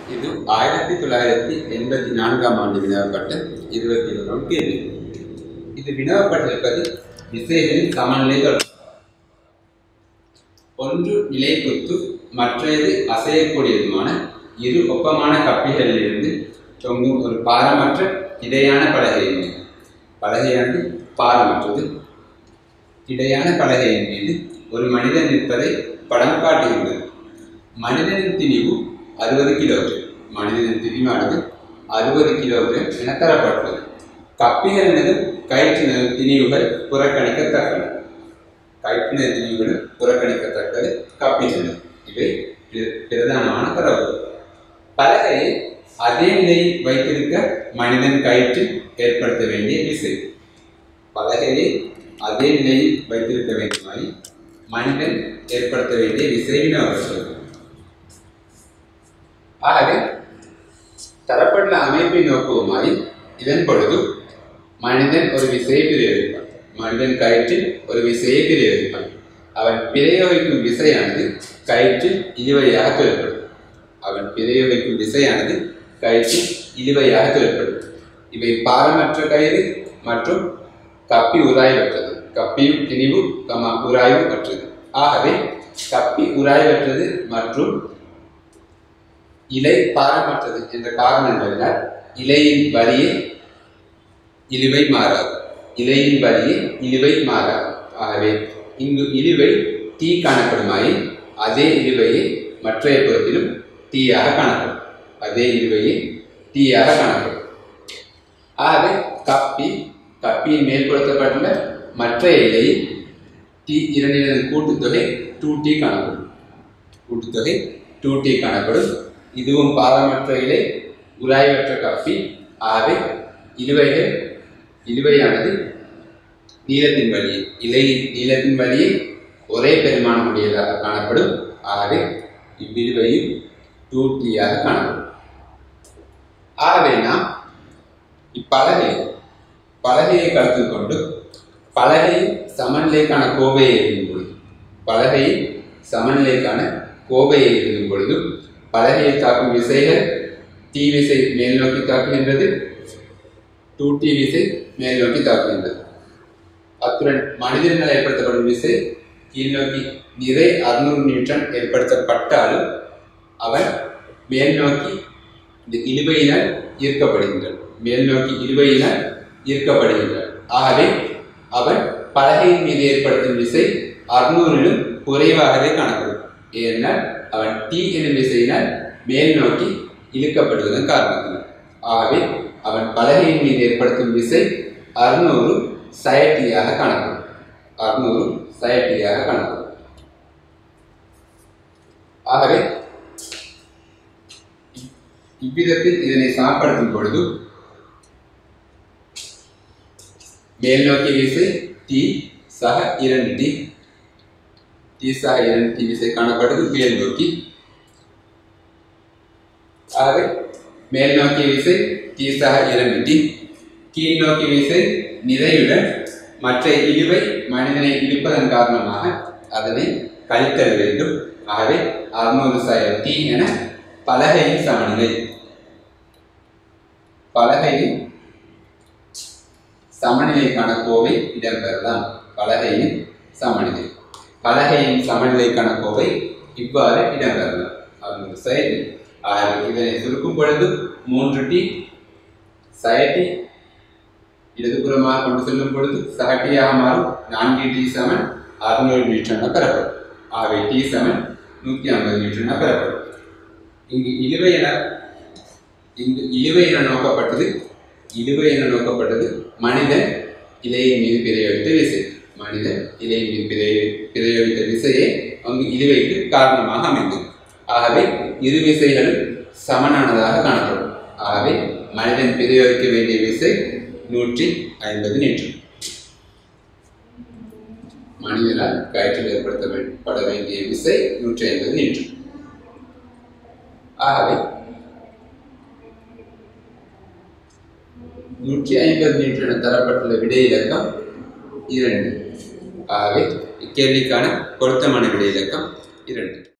இது ஆயிரத்தி தொள்ளாயிரத்தி எண்பத்தி நான்காம் ஆண்டு வினவப்பட்ட இருபத்தி ஓராம் கேள்வி இது வினவப்பட்டிருப்பது விசைகளின் சமநிலை தொடர்பு ஒன்று நிலைக்குத்து மற்றது அசையக்கூடியதுமான இரு ஒப்பமான கப்பிகளிலிருந்து தொங்கும் ஒரு பாரமற்ற இடையான பலகையின் மீது பலகையானது பாரமற்றது இடையான பலகையின் மீது ஒரு மனிதன் நிற்பதை படம் காட்டுகின்றது மனிதனின் திணிவு அறுபது கிலோகிராம் மனிதனின் திணிவானது அறுபது கிலோகிராம் என தரப்பட்டுள்ளது கப்பிகளினதும் கயிற்றினதும் திணிவுகள் புறக்கணிக்கத்தக்கன கயிற்றின திணிவுகள் புறக்கணிக்கத்தக்கது கப்பிகள் இவை பிர- பிரதானமான தரவுகள் பலகையை அதே நிலையில் வைத்திருக்க மனிதன் கயிற்றில் ஏற்படுத்த வேண்டிய விசை பலகையை அதே நிலையில் வைத்திருக்க வேண்டுமாய் மனிதன் ஏற்படுத்த வேண்டிய விசை வினவப்பட்டுள்ளது ஆகவே தரப்பட்டுள்ள அமைப்பை நோக்குவோமாய் இதன் பொழுது மனிதன் ஒரு விசையை பிரயோகிப்பான் மனிதன் கயிற்றில் ஒரு விசையை பிரயோகிப்பான் அவன் பிரயோகிக்கும் விசையானது கயிற்றில் இழுவையாக தொழிற்படும் அவன் பிரயோகிக்கும் விசையானது கயிற்றில் இழுவையாக தொழிற்படும் இவை பாரமற்ற கயிறு மற்றும் கப்பி உராய்வற்றது கப்பியும் திணிவு கம உராய்வு அற்றது ஆகவே கப்பி உராய்வற்றது மற்றும் இலை பாரமற்றது என்ற காரணங்களினால் இலையின் வலியை இழுவை மாறாது இலையின் வலியை இழுவை மாறாது ஆகவே இங்கு இழுவை தீ காணப்படுமாயின் அதே இழுவையை மற்றைய புறத்திலும் தீயாக காணப்படும் அதே இழுவையை தீயாக காணப்படும் ஆகவே கப்பி கப்பியின் மேற்படுத்தப்பட்டுள்ள மற்ற இலையில் டி இரண்டினது கூட்டுத்தொகை டூ டி காணப்படும் கூட்டுத்தொகை டூ டி காணப்படும் இதுவும் பாரமற்ற இலை உராய்வற்ற கப்பி ஆகவே இழுவைகள் இழுவையானது நீளத்தின் வழியே இலையின் நீளத்தின் வழியே ஒரே பெருமானம் உடையதாக காணப்படும் ஆகவே இவ்விழுவையும் டூ டியாக காணப்படும் ஆகவே நாம் இப்பலகை பலகையை கருத்தில் கொண்டு பலகையின் சமநிலைக்கான கோவையை எழுதும் பொழுது பலகையின் சமநிலைக்கான கோவையை எழுதும் பொழுது பலகையை தாக்கும் விசைகள் டி விசை மேல் நோக்கி தாக்குகின்றது டூ டி விசை மேல் நோக்கி தாக்குகின்றது அத்துடன் மனிதனால் ஏற்படுத்தப்படும் விசை கீழ் நோக்கி நிறை அறுநூறு நியூட்டன் ஏற்படுத்தப்பட்டாலும் அவன் மேல் நோக்கி இந்த இழுவையினால் ஈர்க்கப்படுகின்றான் மேல் நோக்கி இழுவையினால் ஈர்க்கப்படுகின்றான் ஆகவே அவன் பலகையின் மீது ஏற்படுத்தும் விசை அறுநூறிலும் குறைவாகவே காணப்படும் ஏனென்றால் அவன் டி எனும் விசையினால் மேல் நோக்கி இழுக்கப்படுவதன் காரணத்தினால் ஆகவே அவன் பலகையின் மீது ஏற்படுத்தும் விசை அறுநூறு சயட்டியாக காணப்படும் அறுநூறு சயட்டியாக காணப்படும் ஆகவே இவ்விதத்தில் இதனை சமப்படுத்தும் பொழுது மேல் நோக்கி விசை டி சக இரண்டு டி டி சக இரண்டு டி விசை காணப்படுது மேல் நோக்கி ஆகவே மேல் நோக்கி விசை டி சக இரண்டு டி கீழ் நோக்கி விசை நிறையுடன் மற்ற இழுவை மனிதனை இழுப்பதன் காரணமாக அதனை கழித்தல் வேண்டும் ஆகவே அறுநூறு சய டி என பலகையின் சமநிலை பலகையின் சமநிலைக்கான கோவை இடம்பெறலாம் பலகையின் சமநிலை பலகையின் சமநிலைக்கான கோவை இவ்வாறு இடம்பெறலாம் அறுநூறு சயட்டி ஆகவே இதனை சுருக்கும் பொழுது மூன்று டி சயட்டி இடதுபுறமாக கொண்டு செல்லும் பொழுது சகட்டியாக மாறும் நான்கு டி சமன் அறுநூறு நியூட்ரனாக பெறப்படும் ஆகவே டி சமன் நூற்றி ஐம்பது நியூட்ரனாக பெறப்படும் இங்கு இழுவை என இங்கு இழுவை என நோக்கப்பட்டது இழுவை என நோக்கப்பட்டது மனிதன் இலையின் மீது பிரயோகித்த விசை மனிதன் இலையின் மீது பிரயோ- பிரயோகித்த விசையே அங்கு இழுவைக்கு காரணமாக அமைந்தது ஆகவே இரு விசைகளும் சமனானதாக காணப்படும் ஆகவே மனிதன் பிரயோகிக்க வேண்டிய விசை நூற்றி ஐம்பது நியூட்டன் மனிதனால் கயிற்றில் ஏற்படுத்தப்பட வேண்டிய விசை நூற்றி ஐம்பது நியூட்டன் ஆகவே நூற்றி ஐம்பது நியூட்டன் என தரப்பட்டுள்ள விடை இலக்கம் இரண்டு ஆகவே இக்கேள்விக்கான பொருத்தமான விடை இலக்கம் இரண்டு